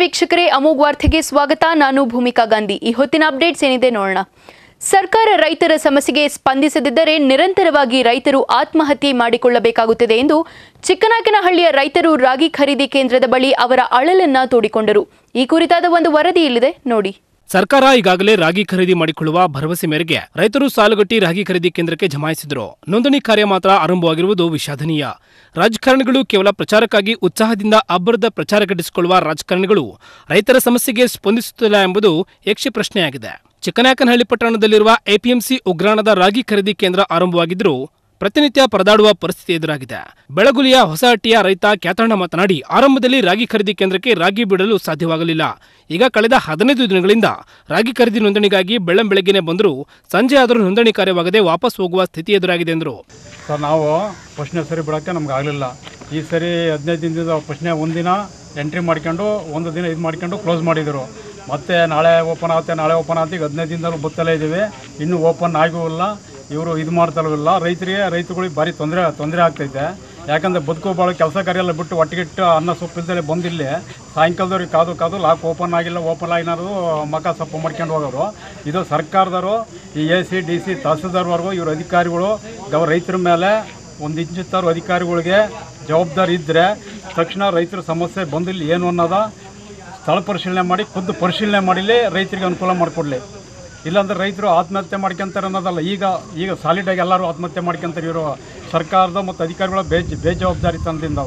ವೀಕ್ಷಕರೇ ಅಮೋಘ್ ವಾರ್ತೆಗೆ ಸ್ವಾಗತ ನಾನು ಭೂಮಿಕಾ ಗಾಂಧಿ ಈ ಹೊತ್ತಿನ ಅಪ್ಡೇಟ್ಸ್ ಏನಿದೆ ನೋಡೋಣ ಸರ್ಕಾರ ರೈತರ ಸಮಸ್ಯೆಗೆ ಸ್ಪಂದಿಸದಿದ್ದರೆ ನಿರಂತರವಾಗಿ ರೈತರು ಆತ್ಮಹತ್ಯೆ ಮಾಡಿಕೊಳ್ಳಬೇಕಾಗುತ್ತದೆ ಎಂದು ಚಿಕ್ಕನಾಯಕನಹಳ್ಳಿಯ ರೈತರು ರಾಗಿ ಖರೀದಿ ಕೇಂದ್ರದ ಬಳಿ ಅವರ ಅಳಲನ್ನ ತೋಡಿಕೊಂಡರು ಈ ಕುರಿತಾದ ಒಂದು ವರದಿ ಇಲ್ಲಿದೆ ನೋಡಿ ಸರ್ಕಾರ ಈಗಾಗಲೇ ರಾಗಿ ಖರೀದಿ ಮಾಡಿಕೊಳ್ಳುವ ಭರವಸೆ ಮೇರೆಗೆ ರೈತರು ಸಾಲುಗಟ್ಟಿ ರಾಗಿ ಖರೀದಿ ಕೇಂದ್ರಕ್ಕೆ ಜಮಾಯಿಸಿದ್ರು ನೋಂದಣಿ ಕಾರ್ಯ ಮಾತ್ರ ಆರಂಭವಾಗಿರುವುದು ವಿಷಾದನೀಯ ರಾಜಕಾರಣಿಗಳು ಕೇವಲ ಪ್ರಚಾರಕ್ಕಾಗಿ ಉತ್ಸಾಹದಿಂದ ಅಬ್ಬರದ ಪ್ರಚಾರ ಘಟಿಸಿಕೊಳ್ಳುವ ರಾಜಕಾರಣಿಗಳು ರೈತರ ಸಮಸ್ಯೆಗೆ ಸ್ಪಂದಿಸುತ್ತಿಲ್ಲ ಎಂಬುದು ಯಕ್ಷ ಪ್ರಶ್ನೆಯಾಗಿದೆ ಚಿಕ್ಕನಾಯಕನಹಳ್ಳಿ ಪಟ್ಟಣದಲ್ಲಿರುವ ಎಪಿಎಂಸಿ ಉಗ್ರಾಣದ ರಾಗಿ ಖರೀದಿ ಕೇಂದ್ರ ಆರಂಭವಾಗಿದ್ದರೂ ಪ್ರತಿನಿತ್ಯ ಪರದಾಡುವ ಪರಿಸ್ಥಿತಿ ಎದುರಾಗಿದೆ ಬೆಳಗುಲಿಯ ಹೊಸಹಟ್ಟಿಯ ರೈತ ಕ್ಯಾತಣ್ಣ ಮಾತನಾಡಿ ಆರಂಭದಲ್ಲಿ ರಾಗಿ ಖರೀದಿ ಕೇಂದ್ರಕ್ಕೆ ರಾಗಿ ಬಿಡಲು ಸಾಧ್ಯವಾಗಲಿಲ್ಲ ಈಗ ಕಳೆದ ಹದಿನೈದು ದಿನಗಳಿಂದ ರಾಗಿ ಖರೀದಿ ನೋಂದಣಿಗಾಗಿ ಬೆಳ್ಳಂ ಬೆಳಗ್ಗೆನೆ ಬಂದರೂ ಸಂಜೆ ಆದರೂ ನೋಂದಣಿ ಕಾರ್ಯವಾಗದೆ ವಾಪಸ್ ಹೋಗುವ ಸ್ಥಿತಿ ಎದುರಾಗಿದೆ ಎಂದರು ಸರ್ ನಾವು ಫಸ್ಟ್ನೇ ಸರಿ ಬಿಡೋಕ್ಕೆ ನಮ್ಗೆ ಆಗಲಿಲ್ಲ ಈ ಸರಿ ಹದಿನೈದು ದಿನದಿಂದ ಫಸ್ಟ್ನೇ ಒಂದಿನ ಎಂಟ್ರಿ ಮಾಡ್ಕೊಂಡು ಒಂದು ದಿನ ಇದು ಮಾಡ್ಕೊಂಡು ಕ್ಲೋಸ್ ಮಾಡಿದರು ಮತ್ತೆ ನಾಳೆ ಓಪನ್ ಆಗುತ್ತೆ ನಾಳೆ ಓಪನ್ ಆಗುತ್ತೆ ಈಗ ಹದಿನೈದು ದಿನದಲ್ಲೂ ಬತ್ತಲೇ ಇದ್ದೀವಿ ಇನ್ನೂ ಓಪನ್ ಆಗೂ ಇಲ್ಲ ಇವರು ಇದು ಮಾಡ್ತಾರಲ್ಲ ರೈತರಿಗೆ ರೈತರುಗಳಿಗೆ ಭಾರಿ ತೊಂದರೆ ತೊಂದರೆ ಆಗ್ತೈತೆ ಯಾಕಂದರೆ ಬದುಕು ಭಾಳ ಕೆಲಸ ಕಾರ್ಯ ಎಲ್ಲ ಬಿಟ್ಟು ಒಟ್ಟಿಗಿಟ್ಟು ಅನ್ನ ಸೊಪ್ಪು ಇಲ್ದಲೆ ಬಂದಿಲ್ಲಿ ಸಾಯಂಕಾಲದವ್ರಿಗೆ ಕಾದು ಕಾದು ಲಾಕ್ ಓಪನ್ ಆಗಿಲ್ಲ ಓಪನ್ ಆಗಿನಾರು ಮಕ ಸೊಪ್ಪು ಮಾಡ್ಕೊಂಡು ಹೋಗೋರು ಇದು ಸರ್ಕಾರದವರು ಈ ಎ ಸಿ ಡಿ ಸಿ ತಹಸೀಲ್ದಾರ್ವರೆಗೂ ಇವ್ರ ಅಧಿಕಾರಿಗಳು ಗವ ರೈತರ ಮೇಲೆ ಒಂದು ಇಂಚಿತ್ತಾರು ಅಧಿಕಾರಿಗಳಿಗೆ ಜವಾಬ್ದಾರಿ ಇದ್ದರೆ ತಕ್ಷಣ ರೈತರ ಸಮಸ್ಯೆ ಬಂದಿಲ್ಲ ಏನು ಅನ್ನೋದ ಸ್ಥಳ ಪರಿಶೀಲನೆ ಮಾಡಿ ಖುದ್ದು ಪರಿಶೀಲನೆ ಮಾಡಿಲಿ ರೈತರಿಗೆ ಅನುಕೂಲ ಮಾಡಿಕೊಡ್ಲಿ ಇಲ್ಲಾಂದ್ರೆ ರೈತರು ಆತ್ಮಹತ್ಯೆ ಮಾಡ್ಕೊಂತಾರೆ ಅನ್ನೋದಲ್ಲ ಈಗ ಈಗ ಸಾಲಿಡಾಗಿ ಎಲ್ಲರೂ ಆತ್ಮಹತ್ಯೆ ಮಾಡ್ಕೊಂತಾರೆ ಇವರು ಸರ್ಕಾರದ ಮತ್ತು ಅಧಿಕಾರಿಗಳ ಬೇಜ್ ಬೇಜವಾಬ್ದಾರಿ ತಂದಿಂದವ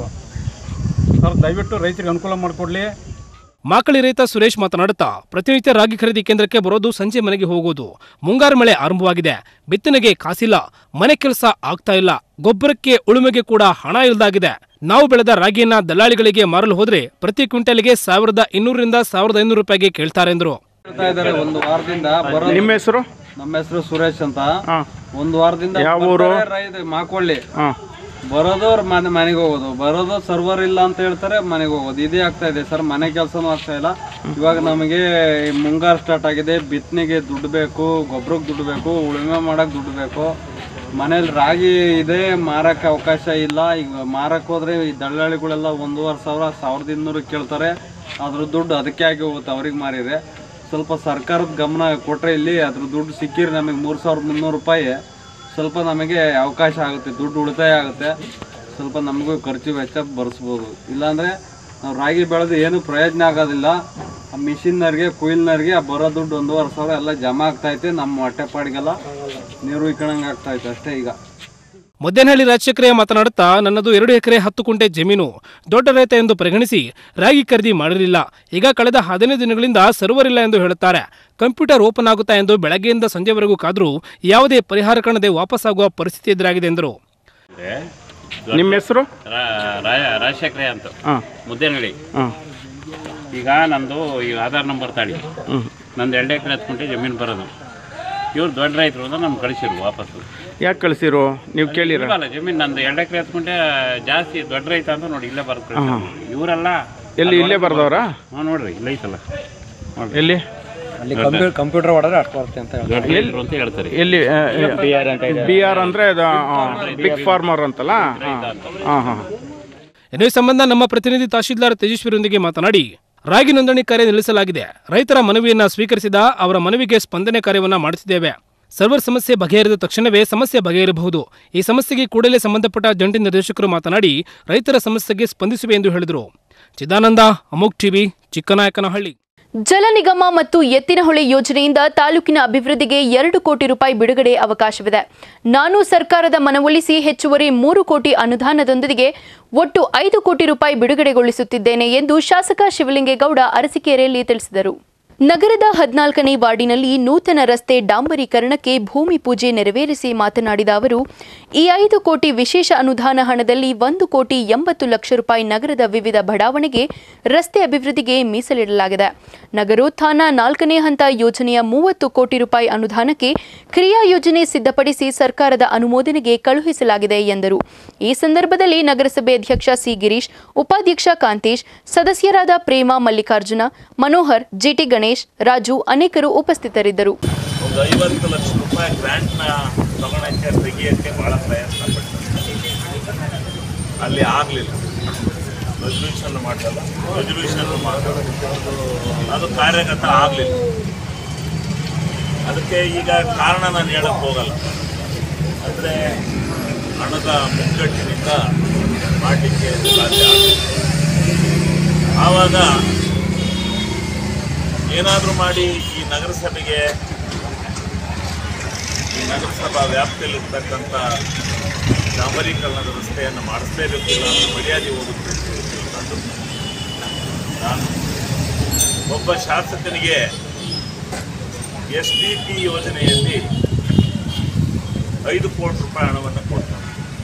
ಸರ್ ದಯವಿಟ್ಟು ರೈತರಿಗೆ ಅನುಕೂಲ ಮಾಡಿಕೊಡ್ಲಿ ಮಾಕಳಿ ರೈತ ಸುರೇಶ್ ಮಾತನಾಡುತ್ತಾ ಪ್ರತಿನಿತ್ಯ ರಾಗಿ ಖರೀದಿ ಕೇಂದ್ರಕ್ಕೆ ಬರೋದು ಸಂಜೆ ಮನೆಗೆ ಹೋಗೋದು ಮುಂಗಾರು ಮಳೆ ಆರಂಭವಾಗಿದೆ ಬಿತ್ತನೆಗೆ ಕಾಸಿಲ್ಲ ಮನೆ ಕೆಲಸ ಆಗ್ತಾ ಇಲ್ಲ ಗೊಬ್ಬರಕ್ಕೆ ಉಳುಮೆಗೆ ಕೂಡ ಹಣ ಇಲ್ದಾಗಿದೆ ನಾವು ಬೆಳೆದ ರಾಗಿಯನ್ನ ದಲ್ಲಾಳಿಗಳಿಗೆ ಮಾರಲು ಹೋದ್ರೆ ಪ್ರತಿ ಕ್ವಿಂಟಲ್ಗೆ ಸಾವಿರದ ಇನ್ನೂರರಿಂದ ಸಾವಿರದ ಐನೂರು ರೂಪಾಯಿಗೆ ಕೇಳ್ತಾರೆ ಎಂದರು ಹೇಳ್ತಾ ಇದಾರೆ ಒಂದು ವಾರದಿಂದ ಬರೋ ನಿಮ್ಮ ಹೆಸರು ನಮ್ಮ ಹೆಸರು ಸುರೇಶ್ ಅಂತ ಹಾಂ ಒಂದು ವಾರದಿಂದ ಯಾವ ಊರು? ಬರ್ತಾರೆ ರೈತ ಮಾಕೊಳ್ಳಿ ಹಾಂ ಬರೋದು ಅವ್ರ ಮನೆ ಮನೆಗೆ ಹೋಗೋದು ಬರೋದು ಸರ್ವರ್ ಇಲ್ಲ ಅಂತ ಹೇಳ್ತಾರೆ ಮನೆಗೆ ಹೋಗೋದು ಇದೇ ಆಗ್ತಾ ಇದೆ ಸರ್ ಮನೆ ಕೆಲಸನೂ ಆಗ್ತಾ ಇಲ್ಲ ಇವಾಗ ನಮಗೆ ಮುಂಗಾರು ಸ್ಟಾರ್ಟ್ ಆಗಿದೆ ಬಿತ್ತನೆಗೆ ದುಡ್ಡು ಬೇಕು ಗೊಬ್ಬರಕ್ಕೆ ದುಡ್ಡು ಬೇಕು ಉಳುಮೆ ಮಾಡಕ್ಕೆ ದುಡ್ಡು ಬೇಕು ಮನೇಲಿ ರಾಗಿ ಇದೆ ಮಾರಕ್ಕೆ ಅವಕಾಶ ಇಲ್ಲ ಈಗ ಮಾರಕ್ಕೆ ಹೋದ್ರೆ ಈ ದಳ್ಳಾಳಿಗಳೆಲ್ಲ ಒಂದೂವರೆ ಸಾವಿರ ಸಾವಿರದ ಇನ್ನೂರು ಕೇಳ್ತಾರೆ ಅದ್ರ ದುಡ್ಡು ಅದಕ್ಕೆ ಆಗಿ ಹೋಗುತ್ತೆ ಅವ್ರಿಗೆ ಮಾರಿದ್ರೆ ಸ್ವಲ್ಪ ಸರ್ಕಾರದ ಗಮನ ಕೊಟ್ಟರೆ ಇಲ್ಲಿ ಅದ್ರ ದುಡ್ಡು ಸಿಕ್ಕಿದ್ರೆ ನಮಗೆ ಮೂರು ಸಾವಿರದ ಮುನ್ನೂರು ರೂಪಾಯಿ ಸ್ವಲ್ಪ ನಮಗೆ ಅವಕಾಶ ಆಗುತ್ತೆ ದುಡ್ಡು ಉಳಿತಾಯ ಆಗುತ್ತೆ ಸ್ವಲ್ಪ ನಮಗೂ ಖರ್ಚು ವೆಚ್ಚ ಭರಿಸ್ಬೋದು ಇಲ್ಲಾಂದರೆ ನಾವು ರಾಗಿ ಬೆಳೆದು ಏನು ಪ್ರಯೋಜನ ಆಗೋದಿಲ್ಲ ಆ ಮಿಷಿನ್ನರ್ಗೆ ಕುಯಿಲ್ನರ್ಗೆ ಆ ಬರೋ ದುಡ್ಡು ಒಂದೂವರೆ ಸಾವಿರ ಎಲ್ಲ ಜಮಾ ಆಗ್ತೈತೆ ನಮ್ಮ ಹೊಟ್ಟೆಪಾಡಿಗೆಲ್ಲ ನೀರು ಇಕ್ಕಣಂಗೆ ಆಗ್ತೈತೆ ಅಷ್ಟೇ ಈಗ ಮುದ್ದೇನಹಳ್ಳಿ ರಾಜಶೇಖರಯ್ಯ ಮಾತನಾಡುತ್ತಾ ನನ್ನದು ಎರಡು ಎಕರೆ ಹತ್ತು ಕುಂಟೆ ಜಮೀನು ದೊಡ್ಡ ರೈತ ಎಂದು ಪರಿಗಣಿಸಿ ರಾಗಿ ಖರೀದಿ ಮಾಡಿರಲಿಲ್ಲ ಈಗ ಕಳೆದ ಹದಿನೈದು ದಿನಗಳಿಂದ ಸರ್ವರ್ ಇಲ್ಲ ಎಂದು ಹೇಳುತ್ತಾರೆ ಕಂಪ್ಯೂಟರ್ ಓಪನ್ ಆಗುತ್ತಾ ಎಂದು ಬೆಳಗ್ಗೆಯಿಂದ ಸಂಜೆವರೆಗೂ ಕಾದರೂ ಯಾವುದೇ ಪರಿಹಾರ ಕಾಣದೆ ವಾಪಸ್ಸಾಗುವ ಪರಿಸ್ಥಿತಿ ಎದುರಾಗಿದೆ ಎಂದರು ನಿಮ್ಮ ಹೆಸರು ರಾ- ರಾ- ರಾಜಶೇಖರಯ್ಯ ಅಂತ ಹಾಂ ಮುದ್ದೇನಹಳ್ಳಿ ಹಾಂ ಈಗ ನಂದು ಈ ಆಧಾರ್ ನಂಬರ್ ತಾಳಿ ಹ್ಞೂ ನಂದು ಎರಡು ಎಕರೆ ಹತ್ಕೊಂಡೆ ಜಮೀನು ಬರೋದು ಇವ್ರು ದೊಡ್ಡ ರೈತರು ಅಂತ ನಮ್ಗೆ ಕಳಿಸಿರು ವಾಪಸ್ಸು ಯಾಕೆ ಕಳಿಸಿರು ನೀವು ಕೇಳಿರ ಇಲ್ವಲ್ಲ ಜಮೀನು ನಂದು ಎರಡು ಎಕರೆ ಹತ್ಕೊಂಡೆ ಜಾಸ್ತಿ ದೊಡ್ಡ ರೈತ ಅಂತ ನೋಡಿ ಇಲ್ಲೇ ಬರೋದು ಕಳಿಸಿರು ಇವರೆಲ್ಲ ಎಲ್ಲಿ ಇಲ್ಲೇ ಬರ್ದವ್ರಾ ಹಾಂ ನೋಡ್ರಿ ಇಲ್ಲ ಐತಲ್ಲ ನೋಡ್ರಿ ಎಲ್ಲಿ ಕಂಪ್ಯೂಟರ್ ಹೊಡೆದ್ರೆ ಅಷ್ಟು ಬರುತ್ತೆ ಅಂತ ದೊಡ್ಡ ರೈತರು ಅಂತ ಹೇಳ್ತಾರೆ ಎಲ್ಲಿ ಬಿ ಆರ್ ಅಂದರೆ ಅದು ಬಿಗ್ ಫಾರ್ಮರ್ ಅಂತಲ್ಲ ಹಾಂ ಹಾಂ ಹಾಂ ಇನ್ನು ಈ ಸಂಬಂಧ ನಮ್ಮ ಪ್ರತಿನಿಧಿ ತಹಶೀಲ್ದಾರ್ ತೇಜಸ್ವಿರೊಂದಿಗೆ ಮಾತನಾಡಿ ರಾಗಿ ನೋಂದಣಿ ಕಾರ್ಯ ನಿಲ್ಲಿಸಲಾಗಿದೆ ರೈತರ ಮನವಿಯನ್ನ ಸ್ವೀಕರಿಸಿದ ಅವರ ಮನವಿಗೆ ಸ್ಪಂದನೆ ಕಾರ್ಯವನ್ನ ಮಾಡುತ್ತಿದ್ದೇವೆ ಸರ್ವರ್ ಸಮಸ್ಯೆ ಬಗೆಹರಿದ ತಕ್ಷಣವೇ ಸಮಸ್ಯೆ ಬಗೆಹರಬಹುದು ಈ ಸಮಸ್ಯೆಗೆ ಕೂಡಲೇ ಸಂಬಂಧಪಟ್ಟ ಜಂಟಿ ನಿರ್ದೇಶಕರು ಮಾತನಾಡಿ ರೈತರ ಸಮಸ್ಯೆಗೆ ಸ್ಪಂದಿಸುವೆ ಎಂದು ಹೇಳಿದರು ಚಿದಾನಂದ ಅಮೋಕ್ ಟಿವಿ ಚಿಕ್ಕನಾಯಕನಹಳ್ಳಿ ಜಲ ನಿಗಮ ಮತ್ತು ಎತ್ತಿನಹೊಳೆ ಯೋಜನೆಯಿಂದ ತಾಲೂಕಿನ ಅಭಿವೃದ್ಧಿಗೆ ಎರಡು ಕೋಟಿ ರೂಪಾಯಿ ಬಿಡುಗಡೆ ಅವಕಾಶವಿದೆ ನಾನು ಸರ್ಕಾರದ ಮನವೊಲಿಸಿ ಹೆಚ್ಚುವರಿ ಮೂರು ಕೋಟಿ ಅನುದಾನದೊಂದಿಗೆ ಒಟ್ಟು ಐದು ಕೋಟಿ ರೂಪಾಯಿ ಬಿಡುಗಡೆಗೊಳಿಸುತ್ತಿದ್ದೇನೆ ಎಂದು ಶಾಸಕ ಶಿವಲಿಂಗೇಗೌಡ ಅರಸಿಕೆರೆಯಲ್ಲಿ ತಿಳಿಸಿದರು ನಗರದ ಹದಿನಾಲ್ಕನೇ ವಾರ್ಡಿನಲ್ಲಿ ನೂತನ ರಸ್ತೆ ಡಾಂಬರೀಕರಣಕ್ಕೆ ಭೂಮಿ ಪೂಜೆ ನೆರವೇರಿಸಿ ಮಾತನಾಡಿದ ಅವರು ಈ ಐದು ಕೋಟಿ ವಿಶೇಷ ಅನುದಾನ ಹಣದಲ್ಲಿ ಒಂದು ಕೋಟಿ ಎಂಬತ್ತು ಲಕ್ಷ ರೂಪಾಯಿ ನಗರದ ವಿವಿಧ ಬಡಾವಣೆಗೆ ರಸ್ತೆ ಅಭಿವೃದ್ಧಿಗೆ ಮೀಸಲಿಡಲಾಗಿದೆ ನಗರೋತ್ಥಾನ ನಾಲ್ಕನೇ ಹಂತ ಯೋಜನೆಯ ಮೂವತ್ತು ಕೋಟಿ ರೂಪಾಯಿ ಅನುದಾನಕ್ಕೆ ಕ್ರಿಯಾ ಯೋಜನೆ ಸಿದ್ಧಪಡಿಸಿ ಸರ್ಕಾರದ ಅನುಮೋದನೆಗೆ ಕಳುಹಿಸಲಾಗಿದೆ ಎಂದರು ಈ ಸಂದರ್ಭದಲ್ಲಿ ನಗರಸಭೆ ಅಧ್ಯಕ್ಷ ಸಿ ಗಿರೀಶ್ ಉಪಾಧ್ಯಕ್ಷ ಕಾಂತೇಶ್ ಸದಸ್ಯರಾದ ಪ್ರೇಮ ಮಲ್ಲಿಕಾರ್ಜುನ ಮನೋಹರ್ ಜಿಟಿ ಗಣೇಶ್ ರಾಜು ಅನೇಕರು ಉಪಸ್ಥಿತರಿದ್ದರು ಒಂದು ಐವತ್ತು ಲಕ್ಷ ರೂಪಾಯಿ ಗ್ರ್ಯಾಂಟ್ನ ತಗೊಳಕ್ಕೆ ತೆಗಿಯೋಕ್ಕೆ ಭಾಳ ಪ್ರಯತ್ನ ಪಟ್ಟೆ ಅಲ್ಲಿ ಆಗಲಿಲ್ಲ ರೆಸಲ್ಯೂಷನ್ ಮಾಡಲ್ಲ ರೆಸಲ್ಯೂಷನ್ ಮಾಡಲ್ಲ ಅದು ಕಾರ್ಯಗತ ಆಗಲಿಲ್ಲ ಅದಕ್ಕೆ ಈಗ ಕಾರಣ ನಾನು ಹೇಳಕ್ಕೆ ಹೋಗಲ್ಲ ಅಂದರೆ ಹಣದ ಮುಗ್ಗಟ್ಟಿನಿಂದ ಮಾಡಲಿಕ್ಕೆ ಸಾಧ್ಯ ಆಗಲಿಲ್ಲ ಆವಾಗ ಏನಾದರೂ ಮಾಡಿ ಈ ನಗರಸಭೆಗೆ ಈ ನಗರಸಭಾ ವ್ಯಾಪ್ತಿಯಲ್ಲಿರ್ತಕ್ಕಂಥ ಡಾಂಬರೀಕರಣದ ರಸ್ತೆಯನ್ನು ಮಾಡಿಸಲೇಬೇಕು ಇಲ್ಲ ಅಂದ್ರೆ ಮರ್ಯಾದೆ ಹೋಗುತ್ತೆ ಅಂತ ತಿಳ್ಕೊಂಡು ನಾನು ಒಬ್ಬ ಶಾಸಕನಿಗೆ ಎಸ್ ಡಿ ಪಿ ಯೋಜನೆಯಲ್ಲಿ ಐದು ಕೋಟಿ ರೂಪಾಯಿ ಹಣವನ್ನು ಕೊಡ್ತಾರೆ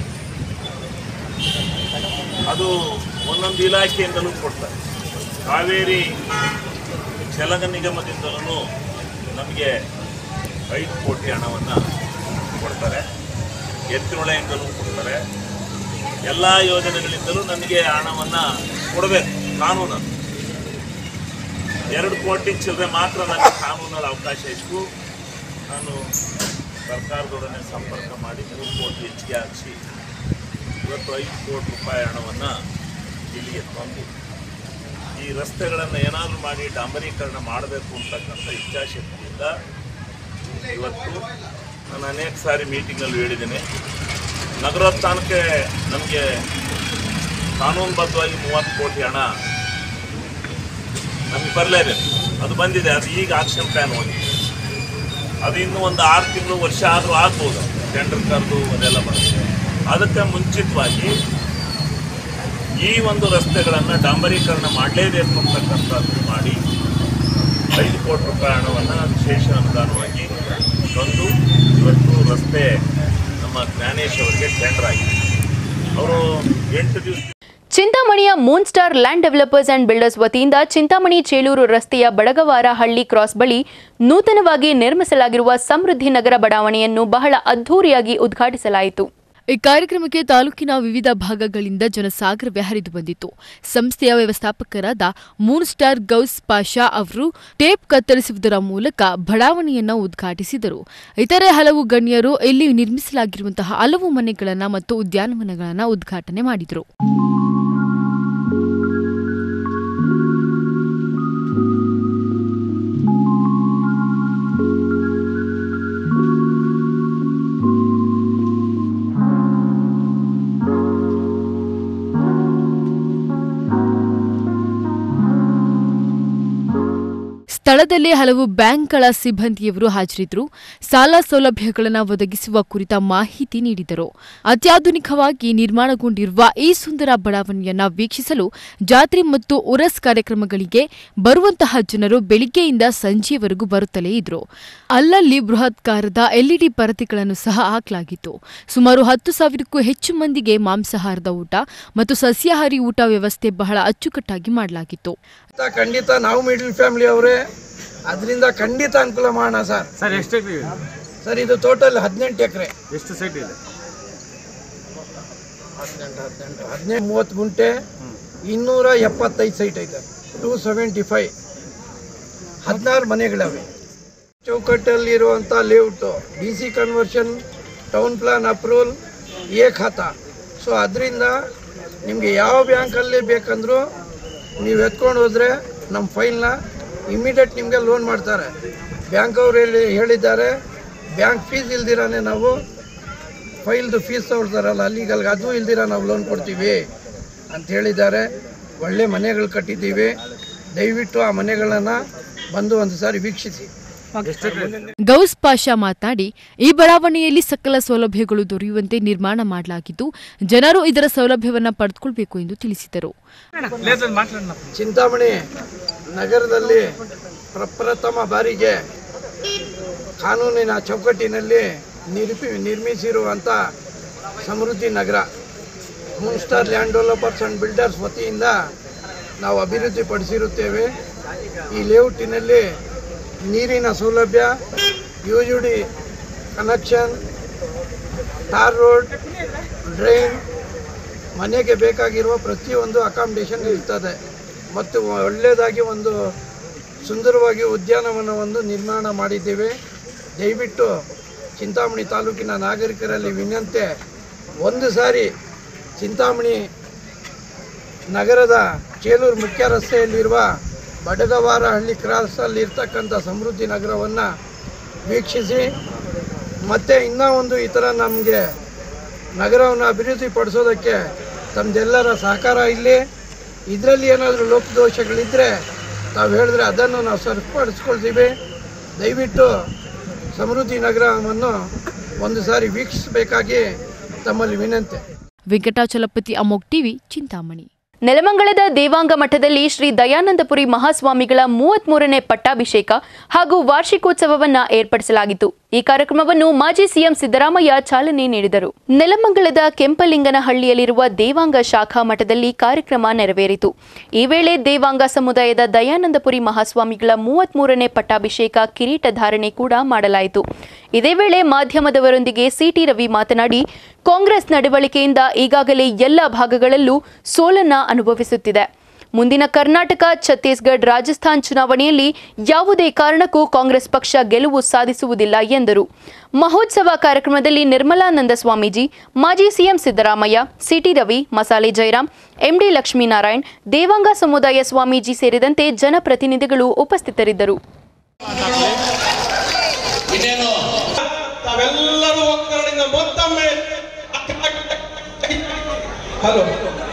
ಅದು ಒಂದೊಂದು ಇಲಾಖೆಯಿಂದಲೂ ಕೊಡ್ತಾರೆ ಕಾವೇರಿ ಜಲಗ ನಿಗಮದಿಂದಲೂ ನಮಗೆ ಐದು ಕೋಟಿ ಹಣವನ್ನು ಕೊಡ್ತಾರೆ ಎತ್ತಿನೊಳೆಯಿಂದಲೂ ಕೊಡ್ತಾರೆ ಎಲ್ಲ ಯೋಜನೆಗಳಿಂದಲೂ ನನಗೆ ಹಣವನ್ನು ಕೊಡಬೇಕು ಕಾನೂನು ಎರಡು ಕೋಟಿ ಚಿಲ್ಲರೆ ಮಾತ್ರ ನನಗೆ ಕಾನೂನಲ್ಲಿ ಅವಕಾಶ ಇತ್ತು ನಾನು ಸರ್ಕಾರದೊಡನೆ ಸಂಪರ್ಕ ಮಾಡಿ ಮೂರು ಕೋಟಿ ಹೆಚ್ಚಿಗೆ ಹಾಕಿಸಿ ಇವತ್ತು ಐದು ಕೋಟಿ ರೂಪಾಯಿ ಹಣವನ್ನು ಇಲ್ಲಿಗೆ ತಂದು ಈ ರಸ್ತೆಗಳನ್ನು ಏನಾದರೂ ಮಾಡಿ ಡಾಂಬರೀಕರಣ ಮಾಡಬೇಕು ಅಂತಕ್ಕಂಥ ಇಚ್ಛಾಶಕ್ತಿಯಿಂದ ಇವತ್ತು ನಾನು ಅನೇಕ ಸಾರಿ ಮೀಟಿಂಗಲ್ಲಿ ಹೇಳಿದ್ದೇನೆ ನಗರೋತ್ಥಾನಕ್ಕೆ ನಮಗೆ ಕಾನೂನುಬದ್ಧವಾಗಿ ಮೂವತ್ತು ಕೋಟಿ ಹಣ ನಮಗೆ ಬರಲೇಬೇಕು ಅದು ಬಂದಿದೆ ಅದು ಈಗ ಆಕ್ಷನ್ ಪ್ಲಾನ್ ಹೋಗಿದೆ ಅದು ಇನ್ನೂ ಒಂದು ಆರು ತಿಂಗಳು ವರ್ಷ ಆದರೂ ಆಗ್ಬೋದು ಟೆಂಡರ್ ಕರೆದು ಅದೆಲ್ಲ ಬರುತ್ತೆ ಅದಕ್ಕೆ ಮುಂಚಿತವಾಗಿ ಈ ಒಂದು ರಸ್ತೆಗಳನ್ನು ಡಾಂಬರೀಕರಣ ಮಾಡಲೇಬೇಕು ಅಂತಕ್ಕಂಥದ್ದು ಮಾಡಿ ಐದು ಕೋಟಿ ರೂಪಾಯಿ ಹಣವನ್ನು ವಿಶೇಷ ಅನುದಾನವಾಗಿ ತಂದು ಇವತ್ತು ರಸ್ತೆ ನಮ್ಮ ಜ್ಞಾನೇಶ್ ಅವರಿಗೆ ಟೆಂಡರ್ ಆಗಿದೆ ಅವರು ಎಂಟು ದಿವಸ ಚಿಂತಾಮಣಿಯ moon star land developers and builders ವತಿಯಿಂದ ಚಿಂತಾಮಣಿ ಚೇಳೂರು ರಸ್ತೆಯ ಬಡಗವಾರ ಹಳ್ಳಿ ಕ್ರಾಸ್ ಬಳಿ ನೂತನವಾಗಿ ನಿರ್ಮಿಸಲಾಗಿರುವ ಸಮೃದ್ಧಿ ನಗರ ಬಡಾವಣೆಯನ್ನು ಬಹಳ ಅದ್ಧೂರಿಯಾಗಿ ಉದ್ಘಾಟಿಸಲಾಯಿತು ಈ ಕಾರ್ಯಕ್ರಮಕ್ಕೆ ತಾಲೂಕಿನ ವಿವಿಧ ಭಾಗಗಳಿಂದ ಜನಸಾಗರವೇ ಹರಿದು ಬಂದಿತ್ತು ಸಂಸ್ಥೆಯ ವ್ಯವಸ್ಥಾಪಕರಾದ ಮೂನ್ ಸ್ಟಾರ್ ಗೌಸ್ ಪಾಷಾ ಅವರು ಟೇಪ್ ಕತ್ತರಿಸುವುದರ ಮೂಲಕ ಬಡಾವಣೆಯನ್ನ ಉದ್ಘಾಟಿಸಿದರು ಇತರೆ ಹಲವು ಗಣ್ಯರು ಇಲ್ಲಿ ನಿರ್ಮಿಸಲಾಗಿರುವಂತಹ ಹಲವು ಮನೆಗಳನ್ನ ಮತ್ತು ಉದ್ಯಾನವನಗಳನ್ನ ಉದ್ಘಾಟನೆ ಮಾಡಿದರು ಸ್ಥಳದಲ್ಲಿ ಹಲವು ಬ್ಯಾಂಕ್ಗಳ ಸಿಬ್ಬಂದಿಯವರು ಹಾಜರಿದ್ದರು ಸಾಲ ಸೌಲಭ್ಯಗಳನ್ನು ಒದಗಿಸುವ ಕುರಿತ ಮಾಹಿತಿ ನೀಡಿದರು ಅತ್ಯಾಧುನಿಕವಾಗಿ ನಿರ್ಮಾಣಗೊಂಡಿರುವ ಈ ಸುಂದರ ಬಡಾವಣೆಯನ್ನ ವೀಕ್ಷಿಸಲು ಜಾತ್ರೆ ಮತ್ತು ಉರಸ್ ಕಾರ್ಯಕ್ರಮಗಳಿಗೆ ಬರುವಂತಹ ಜನರು ಬೆಳಿಗ್ಗೆಯಿಂದ ಸಂಜೆಯವರೆಗೂ ಬರುತ್ತಲೇ ಇದ್ರು ಅಲ್ಲಲ್ಲಿ ಬೃಹತ್ಕಾರದ ಎಲ್ಇಡಿ ಪರದೆಗಳನ್ನು ಸಹ ಹಾಕಲಾಗಿತ್ತು ಸುಮಾರು ಹತ್ತು ಸಾವಿರಕ್ಕೂ ಹೆಚ್ಚು ಮಂದಿಗೆ ಮಾಂಸಾಹಾರದ ಊಟ ಮತ್ತು ಸಸ್ಯಾಹಾರಿ ಊಟ ವ್ಯವಸ್ಥೆ ಬಹಳ ಅಚ್ಚುಕಟ್ಟಾಗಿ ಮಾಡಲಾಗಿತ್ತು ಖಂಡಿತ ಖಂಡಿತ ನಾವು ಮಿಡ್ಲ್ ಫ್ಯಾಮಿಲಿ ಅವರೇ ಅದರಿಂದ ಖಂಡಿತ ಅನುಕೂಲ ಮಾಡೋಣ ಸರ್ ಸರ್ ಎಷ್ಟು ಸರ್ ಇದು ಟೋಟಲ್ ಹದಿನೆಂಟು ಎಕರೆ ಎಷ್ಟು ಸೈಟ್ ಇದೆ ಹದಿನೆಂಟು ಹದಿನೆಂಟು ಹದಿನೆಂಟು ಮೂವತ್ತು ಗುಂಟೆ ಇನ್ನೂರ ಎಪ್ಪತ್ತೈದು ಸೈಟ್ ಐತೆ ಟೂ ಸೆವೆಂಟಿ ಫೈವ್ ಹದಿನಾರು ಮನೆಗಳವೆ ಚೌಕಟ್ಟಲ್ಲಿರುವಂಥ layout D C conversion town plan approval A khata so ಅದರಿಂದ ನಿಮಗೆ ಯಾವ ಬ್ಯಾಂಕಲ್ಲಿ ಬೇಕಂದ್ರೂ ನೀವು ಎತ್ಕೊಂಡು ಹೋದರೆ ನಮ್ಮ ಫೈಲ್ನ ಇಮಿಡಿಯೇಟ್ ನಿಮಗೆ ಲೋನ್ ಮಾಡ್ತಾರೆ ಬ್ಯಾಂಕ್ ಅವರು ಹೇಳಿ ಹೇಳಿದ್ದಾರೆ ಬ್ಯಾಂಕ್ ಫೀಸ್ ಇಲ್ದಿರಾನೆ ನಾವು ಫೈಲ್ದು ಫೀಸ್ ತಗೊಳ್ತಾರಲ್ಲ ಅಲ್ಲಿಗಲ್ಗೆ ಅದು ಇಲ್ದಿರ ನಾವು ಲೋನ್ ಕೊಡ್ತೀವಿ ಅಂತ ಹೇಳಿದ್ದಾರೆ ಒಳ್ಳೆ ಮನೆಗಳು ಕಟ್ಟಿದ್ದೀವಿ ದಯವಿಟ್ಟು ಆ ಮನೆಗಳನ್ನು ಬಂದು ಒಂದು ಸಾರಿ ವೀಕ್ಷಿಸಿ ಗೌಸ್ ಪಾಷಾ ಮಾತನಾಡಿ ಈ ಬಡಾವಣೆಯಲ್ಲಿ ಸಕಲ ಸೌಲಭ್ಯಗಳು ದೊರೆಯುವಂತೆ ನಿರ್ಮಾಣ ಮಾಡಲಾಗಿದ್ದು ಜನರು ಇದರ ಸೌಲಭ್ಯವನ್ನ ಪಡೆದುಕೊಳ್ಳಬೇಕು ಎಂದು ತಿಳಿಸಿದರು ಚಿಂತಾಮಣಿ ನಗರದಲ್ಲಿ ಪ್ರಪ್ರಥಮ ಬಾರಿಗೆ ಕಾನೂನಿನ ಚೌಕಟ್ಟಿನಲ್ಲಿ ನಿರ್ಮಿ ನಿರ್ಮಿಸಿರುವಂಥ Samruddhi Nagar moon star land developers and builders ವತಿಯಿಂದ ನಾವು ಅಭಿವೃದ್ಧಿಪಡಿಸಿರುತ್ತೇವೆ ಈ ಲೇಔಟಿನಲ್ಲಿ ನೀರಿನ ಸೌಲಭ್ಯ U U D connection tar road drain ಮನೆಗೆ ಬೇಕಾಗಿರುವ ಪ್ರತಿಯೊಂದು ಅಕಾಮಿಡೇಷನ್ ಇರ್ತದೆ ಮತ್ತು ಒಳ್ಳೆಯದಾಗಿ ಒಂದು ಸುಂದರವಾಗಿ ಉದ್ಯಾನವನವನ್ನು ನಿರ್ಮಾಣ ಮಾಡಿದ್ದೇವೆ ದಯವಿಟ್ಟು ಚಿಂತಾಮಣಿ ತಾಲೂಕಿನ ನಾಗರಿಕರಲ್ಲಿ ವಿನಂತೆ ಒಂದು ಸಾರಿ ಚಿಂತಾಮಣಿ ನಗರದ ಚೇಲೂರು ಮುಖ್ಯ ರಸ್ತೆಯಲ್ಲಿರುವ ಬಡಗವಾರಹಳ್ಳಿ ಕ್ರಾಸಲ್ಲಿರ್ತಕ್ಕಂಥ ಸಮೃದ್ಧಿ ನಗರವನ್ನು ವೀಕ್ಷಿಸಿ ಮತ್ತು ಇನ್ನೂ ಒಂದು ಈ ಥರ ನಮಗೆ ನಗರವನ್ನು ಅಭಿವೃದ್ಧಿಪಡಿಸೋದಕ್ಕೆ ತಮ್ಮದೆಲ್ಲರ ಸಹಕಾರ ಇಲ್ಲಿ ಇದರಲ್ಲಿ ಏನಾದರೂ ಲೋಪದೋಷಗಳಿದ್ದರೆ ನಾವು ಹೇಳಿದ್ರೆ ಅದನ್ನು ನಾವು ಸರಿಪಡಿಸ್ಕೊಳ್ತೀವಿ ದಯವಿಟ್ಟು ಸಮೃದ್ಧಿ ನಗರವನ್ನು ಒಂದು ಸಾರಿ ವೀಕ್ಷಿಸಬೇಕಾಗಿ ತಮ್ಮಲ್ಲಿ ವಿನಂತಿ ವೆಂಕಟಾಚಲಪತಿ ಅಮೋಕ್ ಟಿವಿ ಚಿಂತಾಮಣಿ ನೆಲಮಂಗಲದ ದೇವಾಂಗ ಮಠದಲ್ಲಿ ಶ್ರೀ ದಯಾನಂದಪುರಿ ಮಹಾಸ್ವಾಮಿಗಳ ಮೂವತ್ಮೂರನೇ ಪಟ್ಟಾಭಿಷೇಕ ಹಾಗೂ ವಾರ್ಷಿಕೋತ್ಸವವನ್ನ ಏರ್ಪಡಿಸಲಾಗಿತ್ತು ಈ ಕಾರ್ಯಕ್ರಮವನ್ನು ಮಾಜಿ ಸಿಎಂ ಸಿದ್ದರಾಮಯ್ಯ ಚಾಲನೆ ನೀಡಿದರು ನೆಲಮಂಗಲದ ಕೆಂಪಲಿಂಗನಹಳ್ಳಿಯಲ್ಲಿರುವ ದೇವಾಂಗ ಶಾಖಾ ಮಠದಲ್ಲಿ ಕಾರ್ಯಕ್ರಮ ನೆರವೇರಿತು ಈ ವೇಳೆ ದೇವಾಂಗ ಸಮುದಾಯದ ದಯಾನಂದಪುರಿ ಮಹಾಸ್ವಾಮಿಗಳ ಮೂವತ್ಮೂರನೇ ಪಟ್ಟಾಭಿಷೇಕ ಕಿರೀಟ ಧಾರಣೆ ಕೂಡ ಮಾಡಲಾಯಿತು ಇದೇ ವೇಳೆ ಮಾಧ್ಯಮದವರೊಂದಿಗೆ ಸಿಟಿ ರವಿ ಮಾತನಾಡಿ ಕಾಂಗ್ರೆಸ್ ನಡವಳಿಕೆಯಿಂದ ಈಗಾಗಲೇ ಎಲ್ಲ ಭಾಗಗಳಲ್ಲೂ ಸೋಲನ್ನ ಅನುಭವಿಸುತ್ತಿದೆ ಮುಂದಿನ ಕರ್ನಾಟಕ ಛತ್ತೀಸ್ಗಢ ರಾಜಸ್ಥಾನ್ ಚುನಾವಣೆಯಲ್ಲಿ ಯಾವುದೇ ಕಾರಣಕ್ಕೂ ಕಾಂಗ್ರೆಸ್ ಪಕ್ಷ ಗೆಲುವು ಸಾಧಿಸುವುದಿಲ್ಲ ಎಂದರು ಮಹೋತ್ಸವ ಕಾರ್ಯಕ್ರಮದಲ್ಲಿ ನಿರ್ಮಲಾನಂದ ಸ್ವಾಮೀಜಿ ಮಾಜಿ ಸಿಎಂ ಸಿದ್ದರಾಮಯ್ಯ ಸಿಟಿ ರವಿ ಮಸಾಲೆ ಜಯರಾಮ್ ಎಂಡಿ ಲಕ್ಷ್ಮೀನಾರಾಯಣ್ ದೇವಾಂಗ ಸಮುದಾಯ ಸ್ವಾಮೀಜಿ ಸೇರಿದಂತೆ ಜನಪ್ರತಿನಿಧಿಗಳು ಉಪಸ್ಥಿತರಿದ್ದರು ತಾವೆಲ್ಲರೂ ಒಕ್ಕರಣಿಂದ ಮತ್ತೊಮ್ಮೆ ಹಲೋ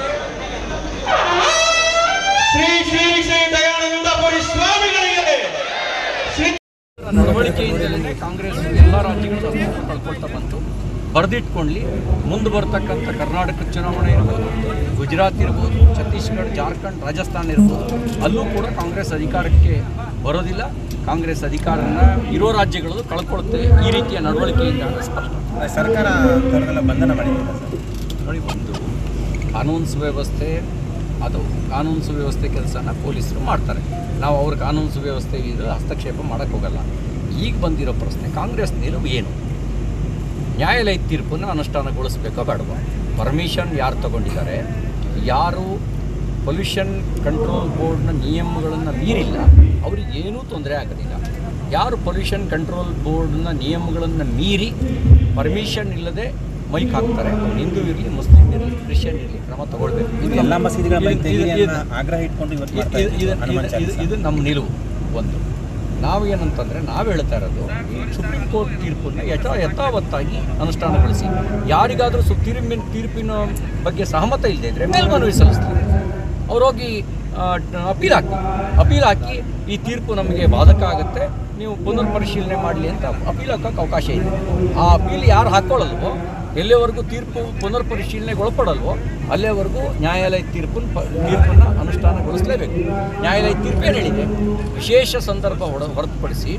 ಶ್ರೀ ಶ್ರೀ ಶ್ರೀ ದಯಾನಂದಪುರಿ ಸ್ವಾಮಿಗಳಿಗೆ ಶ್ರೀ ನಡವಳಿಕೆಯಿಂದಲೇ ಕಾಂಗ್ರೆಸ್ ಎಲ್ಲ ರಾಜ್ಯಗಳು ಕಳ್ಕೊಳ್ತಾ ಬಂತು ಬರೆದಿಟ್ಕೊಳ್ಳಿ ಮುಂದೆ ಬರ್ತಕ್ಕಂಥ ಕರ್ನಾಟಕ ಚುನಾವಣೆ ಇರ್ಬೋದು ಗುಜರಾತ್ ಇರ್ಬೋದು ಛತ್ತೀಸ್ಗಢ ಜಾರ್ಖಂಡ್ ರಾಜಸ್ಥಾನ ಇರ್ಬೋದು ಅಲ್ಲೂ ಕೂಡ ಕಾಂಗ್ರೆಸ್ ಅಧಿಕಾರಕ್ಕೆ ಬರೋದಿಲ್ಲ ಕಾಂಗ್ರೆಸ್ ಅಧಿಕಾರನ ಇರೋ ರಾಜ್ಯಗಳಲ್ಲೂ ಕಳ್ಕೊಳುತ್ತೆ ಈ ರೀತಿಯ ನಡವಳಿಕೆಯಿಂದ ಸ್ಪಷ್ಟ ಸರ್ಕಾರ ಥರದೆಲ್ಲ ಬಂಧನ ಮಾಡಿದೆ ನೋಡಿ ಒಂದು ಕಾನೂನು ಸುವ್ಯವಸ್ಥೆ ಅದು ಕಾನೂನು ಸುವ್ಯವಸ್ಥೆ ಕೆಲಸನ ಪೊಲೀಸರು ಮಾಡ್ತಾರೆ ನಾವು ಅವ್ರ ಕಾನೂನು ಸುವ್ಯವಸ್ಥೆಗೆ ಹಸ್ತಕ್ಷೇಪ ಮಾಡೋಕ್ಕೆ ಹೋಗಲ್ಲ ಈಗ ಬಂದಿರೋ ಪ್ರಶ್ನೆ ಕಾಂಗ್ರೆಸ್ ನಿಲುವು ಏನು ನ್ಯಾಯಾಲಯದ ತೀರ್ಪನ್ನು ಅನುಷ್ಠಾನಗೊಳಿಸ್ಬೇಕೋ ಬೇಡವಾ ಪರ್ಮಿಷನ್ ಯಾರು ತಗೊಂಡಿದ್ದಾರೆ ಯಾರು ಪೊಲ್ಯೂಷನ್ ಕಂಟ್ರೋಲ್ ಬೋರ್ಡ್ನ ನಿಯಮಗಳನ್ನು ಮೀರಿಲ್ಲ ಅವ್ರಿಗೆ ಏನೂ ತೊಂದರೆ ಆಗೋದಿಲ್ಲ ಯಾರು ಪೊಲ್ಯೂಷನ್ ಕಂಟ್ರೋಲ್ ಬೋರ್ಡ್ನ ನಿಯಮಗಳನ್ನು ಮೀರಿ ಪರ್ಮಿಷನ್ ಇಲ್ಲದೆ ಮೈಕ್ ಹಾಕ್ತಾರೆ ಅವ್ರು ಹಿಂದೂ ಇರಲಿ ಮುಸ್ಲಿಂ ಇರಲಿ ಕ್ರಿಶ್ಚಿಯನ್ ಇರಲಿ ಕ್ರಮ ತಗೊಳ್ಬೇಕು ಇದು ಎಲ್ಲ ಮಸೀದಿಗಳ ಮೇಲೆ ಇದು- ತೆಗೀರಿ ಇದು- ಅನ್ನೋ ಆಗ್ರಹ ಇಟ್ಕೊಂಡು ಇವತ್ತು ಇದು- ಮಾಡ್ತಾ ಇದು- ಇದ್ದೀವಿ ಇದು- ಹನುಮಾನ್ ಇದು- ಚಾಲೀಸ. ಇದು ನಮ್ಮ ನಿಲುವು ಒಂದು ನಾವು ಏನಂತಂದರೆ ನಾವು ಹೇಳ್ತಾ ಇರೋದು ಸುಪ್ರೀಂ ಕೋರ್ಟ್ ತೀರ್ಪನ್ನು ಯಥಾ ಯಥಾವತ್ತಾಗಿ ಅನುಷ್ಠಾನಗೊಳಿಸಿ ಯಾರಿಗಾದರೂ ಸು ತೀರ್ಪಿನ ತೀರ್ಪಿನ ಬಗ್ಗೆ ಸಹಮತ ಇಲ್ಲದೆ ಇದ್ದರೆ ಮೇಲ್ಮನವಿ ಸಲ್ಲಿಸ್ತಾರೆ ಅವ್ರು ಹೋಗಿ ಅಪೀಲ್ ಹಾಕಿ ಅಪೀಲ್ ಹಾಕಿ ಈ ತೀರ್ಪು ನಮಗೆ ಬಾಧಕ ಆಗುತ್ತೆ ನೀವು ಪುನರ್ ಪರಿಶೀಲನೆ ಮಾಡಲಿ ಅಂತ ಅಪೀಲ್ ಹಾಕೋಕ್ಕೆ ಅವಕಾಶ ಇದೆ ಆ ಅಪೀಲ್ ಯಾರು ಹಾಕ್ಕೊಳ್ಳಲ್ವೋ ಎಲ್ಲಿವರೆಗೂ ತೀರ್ಪು ಪುನರ್ ಪರಿಶೀಲನೆಗೆ ಒಳಪಡಲ್ವೋ ಅಲ್ಲಿವರೆಗೂ ನ್ಯಾಯಾಲಯ ತೀರ್ಪನ್ನು ಪ ತೀರ್ಪನ್ನು ಅನುಷ್ಠಾನಗೊಳಿಸಲೇಬೇಕು ನ್ಯಾಯಾಲಯ ತೀರ್ಪು ಏನು ಹೇಳಿದೆ ವಿಶೇಷ ಸಂದರ್ಭ ಹೊರ ಹೊರತುಪಡಿಸಿ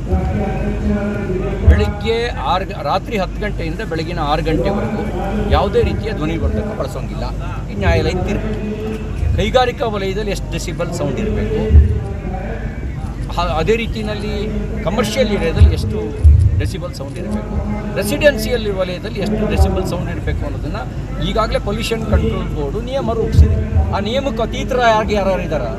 ಬೆಳಿಗ್ಗೆ ಆರು ಗ- ರಾತ್ರಿ ಹತ್ತು ಗಂಟೆಯಿಂದ ಬೆಳಗಿನ ಆರು ಗಂಟೆವರೆಗೂ ಯಾವುದೇ ರೀತಿಯ ಧ್ವನಿವರ್ಧಕ ಬಳಸೋಂಗಿಲ್ಲ ಈ ನ್ಯಾಯಾಲಯ ತೀರ್ಪು ಕೈಗಾರಿಕಾ ವಲಯದಲ್ಲಿ ಎಷ್ಟು ಡೆಸಿಬಲ್ ಸೌಂಡ್ ಇರಬೇಕು ಹ- ಅದೇ ರೀತಿಯಲ್ಲಿ ಕಮರ್ಷಿಯಲ್ ಏರಿಯಾದಲ್ಲಿ ಎಷ್ಟು ಡೆಸಿಬಲ್ ಸೌಂಡ್ ಇರಬೇಕು ರೆಸಿಡೆನ್ಸಿಯಲ್ ವಲಯದಲ್ಲಿ ಎಷ್ಟು ಡೆಸಿಬಲ್ ಸೌಂಡ್ ಇರಬೇಕು ಅನ್ನೋದನ್ನು ಈಗಾಗಲೇ ಪೊಲ್ಯೂಷನ್ ಕಂಟ್ರೋಲ್ ಬೋರ್ಡು ನಿಯಮ ರೂಪಿಸಿದೆ ಆ ನಿಯಮಕ್ಕೆ ಅತೀತರಾಗಿ ಯಾರು ಇದ್ದಾರ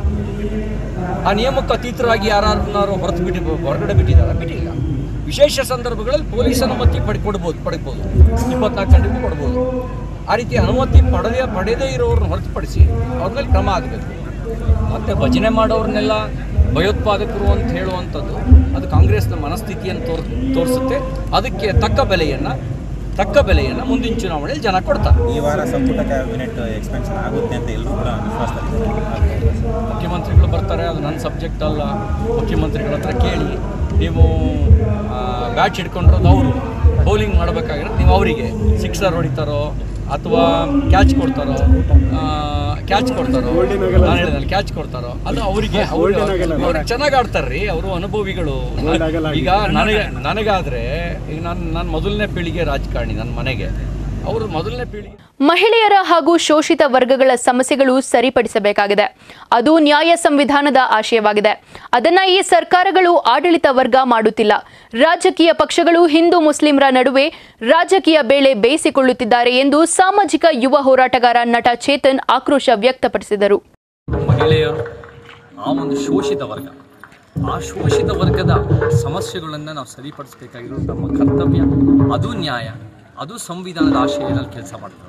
ಆ ನಿಯಮಕ್ಕೆ ಅತೀತರಾಗಿ ಯಾರು ಹೊರತು ಬಿಟ್ಟು ಹೊರಗಡೆ ಬಿಟ್ಟಿದ್ದಾರೆ ಬಿಟ್ಟಿಲ್ಲ ವಿಶೇಷ ಸಂದರ್ಭಗಳಲ್ಲಿ ಪೊಲೀಸ್ ಅನುಮತಿ ಪಡಿ ಕೊಡ್ಬೋದು ಪಡಿಬೋದು ಇಪ್ಪತ್ನಾಲ್ಕು ಗಂಟೆಗೂ ಕೊಡ್ಬೋದು ಆ ರೀತಿ ಅನುಮತಿ ಪಡೆದೇ ಪಡೆದೇ ಇರೋರನ್ನ ಹೊರತುಪಡಿಸಿ ಅವ್ರ ಮೇಲೆ ಕ್ರಮ ಆಗಬೇಕು ಮತ್ತು ಭಜನೆ ಮಾಡೋರನ್ನೆಲ್ಲ ಭಯೋತ್ಪಾದಕರು ಅಂತ ಹೇಳುವಂಥದ್ದು ಅದು ಕಾಂಗ್ರೆಸ್ನ ಮನಸ್ಥಿತಿಯನ್ನು ತೋರ್ ತೋರಿಸುತ್ತೆ ಅದಕ್ಕೆ ತಕ್ಕ ಬೆಲೆಯನ್ನು ತಕ್ಕ ಬೆಲೆಯನ್ನು ಮುಂದಿನ ಚುನಾವಣೆಯಲ್ಲಿ ಜನ ಕೊಡ್ತಾರೆ ಈ ವಾರ ಸಂಪುಟ ಕ್ಯಾಬಿನೆಟ್ ಎಕ್ಸ್ಪೆನ್ಷನ್ ಆಗುತ್ತೆ ಅಂತ ಎಲ್ಲರೂ ಕೂಡ ವಿಶ್ವಾಸದಲ್ಲಿದ್ದಾರೆ ಮುಖ್ಯಮಂತ್ರಿಗಳು ಬರ್ತಾರೆ ಅದು ನನ್ನ ಸಬ್ಜೆಕ್ಟ್ ಅಲ್ಲ ಮುಖ್ಯಮಂತ್ರಿಗಳ ಹತ್ರ ಕೇಳಿ ನೀವು ಬ್ಯಾಟ್ ಹಿಡ್ಕೊಂಡಿರೋದು ಅವರು ಬೌಲಿಂಗ್ ಮಾಡಬೇಕಾಗಿರೋದು ನೀವು ಅವರಿಗೆ ಸಿಕ್ಸರ್ ಹೊಡಿತಾರೋ ಅಥವಾ ಕ್ಯಾಚ್ ಕೊಡ್ತಾರೋ ಕ್ಯಾಚ್ ಕೊಡ್ತಾರೋ ನಾನು ಹೇಳಿದಲ್ಲಿ ಕ್ಯಾಚ್ ಕೊಡ್ತಾರೋ ಅದು ಅವರಿಗೆ ಅವ್ರು ಚೆನ್ನಾಗಿ ಆಡ್ತಾರ್ರಿ ಅವರು ಅನುಭವಿಗಳು ಈಗ ನನಗೆ ನನಗಾದರೆ ಈಗ ನಾನು ನಾನು ಮೊದಲನೇ ಪೀಳಿಗೆ ರಾಜಕಾರಣಿ ನನ್ನ ಮನೆಗೆ ಅವರು ಮೊದಲನೇ ಪೀಳಿಗೆ ಮಹಿಳೆಯರ ಹಾಗೂ ಶೋಷಿತ ವರ್ಗಗಳ ಸಮಸ್ಯೆಗಳು ಸರಿಪಡಿಸಬೇಕಾಗಿದೆ ಅದು ನ್ಯಾಯ ಸಂವಿಧಾನದ ಆಶಯವಾಗಿದೆ ಅದನ್ನ ಈ ಸರ್ಕಾರಗಳು ಆಡಳಿತ ವರ್ಗ ಮಾಡುತ್ತಿಲ್ಲ ರಾಜಕೀಯ ಪಕ್ಷಗಳು ಹಿಂದೂ ಮುಸ್ಲಿಂರ ನಡುವೆ ರಾಜಕೀಯ ಬೇಳೆ ಬೇಯಿಸಿಕೊಳ್ಳುತ್ತಿದ್ದಾರೆ ಎಂದು ಸಾಮಾಜಿಕ ಯುವ ಹೋರಾಟಗಾರ ನಟ ಚೇತನ್ ಆಕ್ರೋಶ ವ್ಯಕ್ತಪಡಿಸಿದರು ಮಹಿಳೆಯರು ಆ ಒಂದು ಶೋಷಿತ ವರ್ಗ ಆ ಶೋಷಿತ ವರ್ಗದ ಸಮಸ್ಯೆಗಳನ್ನು ನಾವು ಸರಿಪಡಿಸಬೇಕಾಗಿರೋದು ನಮ್ಮ ಕರ್ತವ್ಯ ಅದು ನ್ಯಾಯ ಅದು ಸಂವಿಧಾನದ ಆಶಯದಲ್ಲಿ ಕೆಲಸ ಮಾಡ್ತದೆ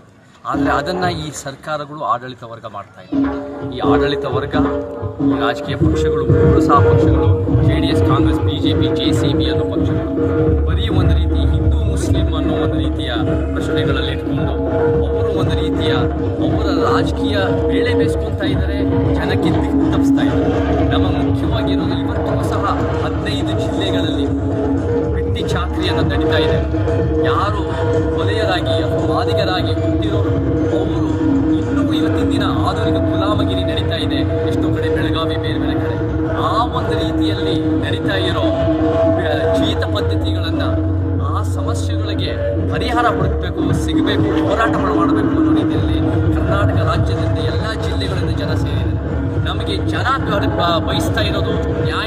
ಆದರೆ ಅದನ್ನು ಈ ಸರ್ಕಾರಗಳು ಆಡಳಿತ ವರ್ಗ ಮಾಡ್ತಾ ಇದೆ ಈ ಆಡಳಿತ ವರ್ಗ ಈ ರಾಜಕೀಯ ಪಕ್ಷಗಳು ಮೂರು ಸಹ ಪಕ್ಷಗಳು J D S Congress B J P J C B ಅನ್ನೋ ಪಕ್ಷಗಳು ಬರೀ ಒಂದು ರೀತಿ ಹಿಂದೂ ಮುಸ್ಲಿಂ ಅನ್ನೋ ಒಂದು ರೀತಿಯ ಪ್ರಶ್ನೆಗಳಲ್ಲಿ ಇಟ್ಕೊಂಡು ಅವರು ಒಂದು ರೀತಿಯ ಅವರ ರಾಜಕೀಯ ಬೇಳೆ ಬೇಯಿಸ್ಕೊತಾ ಇದ್ದಾರೆ ಜನಕ್ಕೆ ದಿಕ್ಕು ತಪ್ಪಿಸ್ತಾ ಇದ್ದಾರೆ ನಮ್ಮ ಮುಖ್ಯವಾಗಿರೋದು ಇವತ್ತಿಗೂ ಸಹ ಹದಿನೈದು ಜಿಲ್ಲೆಗಳಲ್ಲಿ ಬಿಟ್ಟಿ ಚಾಕ್ರಿಯನ್ನು ನಡೀತಾ ಇದೆ ಯಾರು ಕೊಲೆಯರಾಗಿ ಅಥವಾ ಮಾದಿಗರಾಗಿ ಹುಟ್ಟಿರೋರು ಅವರು ಇನ್ನೂ ಇವತ್ತಿನ ದಿನ ಆಧುನಿಕ ಗುಲಾಮಗಿರಿ ನಡೀತಾ ಇದೆ ಎಷ್ಟೋ ಕಡೆ ಬೆಳಗಾವಿ ಬೇರೆ ಬೇರೆ ಕಡೆ ಆ ಒಂದು ರೀತಿಯಲ್ಲಿ ನಡೀತಾ ಇರೋ ಆ, ಜೀತ ಪದ್ಧತಿಗಳನ್ನು ಆ ಸಮಸ್ಯೆಗಳಿಗೆ ಪರಿಹಾರ ಹುಡುಕಬೇಕು ಸಿಗಬೇಕು ಹೋರಾಟಗಳು ಮಾಡಬೇಕು ಅನ್ನೋ ರೀತಿಯಲ್ಲಿ ಕರ್ನಾಟಕ ರಾಜ್ಯದಿಂದ ಎಲ್ಲ ಜಿಲ್ಲೆಗಳಿಂದ ಜನ ಸೇರಿದ್ದಾರೆ ನಮಗೆ ಜನ ಬ- ಬ- ಬಯಸ್ತಾ ಇರೋದು ನ್ಯಾಯ